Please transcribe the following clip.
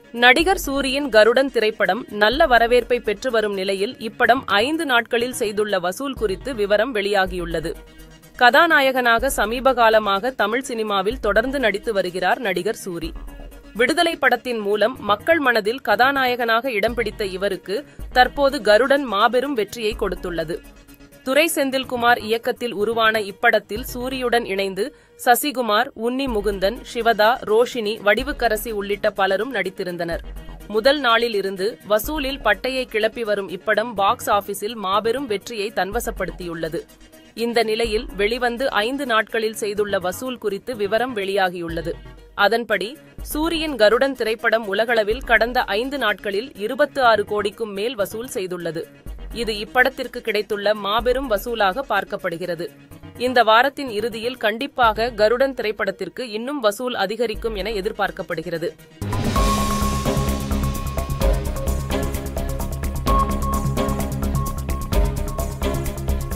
நடிகர் சூரியின் கருடன் திரைப்படம் நல்ல வரவேற்பை பெற்று வரும் நிலையில் இப்படம் ஐந்து நாட்களில் செய்துள்ள வசூல் குறித்து விவரம் வெளியாகியுள்ளது கதாநாயகனாக சமீப காலமாக தமிழ் சினிமாவில் தொடர்ந்து நடித்து வருகிறார் நடிகர் சூரி விடுதலை படத்தின் மூலம் மக்கள் மனதில் கதாநாயகனாக இடம் பிடித்த இவருக்கு தற்போது கருடன் மாபெரும் வெற்றியை கொடுத்துள்ளது துரை செந்தில்குமார் இயக்கத்தில் உருவான இப்படத்தில் சூரியுடன் இணைந்து சசிகுமார் உன்னி முகுந்தன் சிவதா ரோஷினி வடிவுக்கரசி உள்ளிட்ட பலரும் நடித்திருந்தனர் முதல் நாளில் இருந்து வசூலில் பட்டையை கிளப்பி வரும் இப்படம் பாக்ஸ் ஆபீஸில் மாபெரும் வெற்றியை தன்வசப்படுத்தியுள்ளது இந்த நிலையில் வெளிவந்து ஐந்து நாட்களில் செய்துள்ள வசூல் குறித்து விவரம் வெளியாகியுள்ளது அதன்படி சூரியன் கருடன் திரைப்படம் உலகளவில் கடந்த ஐந்து நாட்களில் இருபத்தி ஆறு கோடிக்கும் மேல் வசூல் செய்துள்ளது இது இப்படத்திற்கு கிடைத்துள்ள மாபெரும் வசூலாக பார்க்கப்படுகிறது இந்த வாரத்தின் இறுதியில் கண்டிப்பாக கருடன் திரைப்படத்திற்கு இன்னும் வசூல் அதிகரிக்கும் என எதிர்பார்க்கப்படுகிறது